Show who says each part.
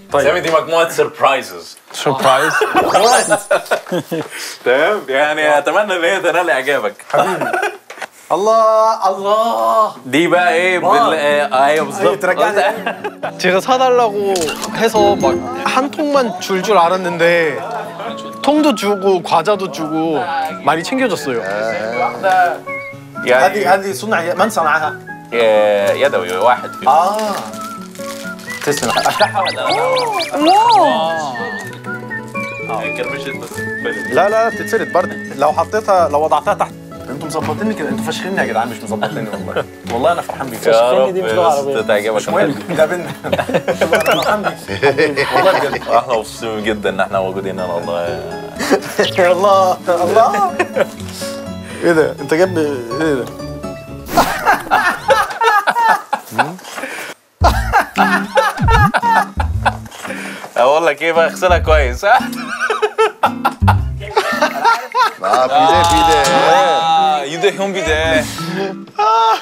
Speaker 1: سامي دي مجموعه سربرايزز
Speaker 2: سربرايز
Speaker 1: تمام يعني اتمنى ان هي تنال اعجابك
Speaker 3: الله الله
Speaker 1: دي بقى ايه بال آه، ايوه بالظبط
Speaker 3: ترجعني 제가 사달라고 해서 막 한 통만 줄 줄 알았는데 통도 주고 과자도 주고 많이 챙겨줬어요.
Speaker 1: يعني
Speaker 4: هذه هذه صنع من صنعها؟
Speaker 1: آه، يدوي واحد فيهم
Speaker 4: اه تسلم افتحها
Speaker 1: كرمشت بس
Speaker 4: لا لا بتتفرد برضه لو حطيتها لو وضعتها تحت انتوا مظبطيني كده انتوا فاشخيني يا جدعان مش مظبطيني والله والله انا فرحان بيكم
Speaker 1: يا رب
Speaker 5: دي مش لغة عربية.
Speaker 1: بس تعجبك
Speaker 4: مش مهم ده بينا أنا فرحان بيكم. والله بجد
Speaker 1: احنا مبسوطين جدا ان احنا موجودين هنا والله
Speaker 4: الله الله ايه ده انت جايب ايه ده
Speaker 1: اقول لك ايه بقى اغسلها كويس ها
Speaker 2: 아 비대 비대
Speaker 1: 아, 유대 형 비대.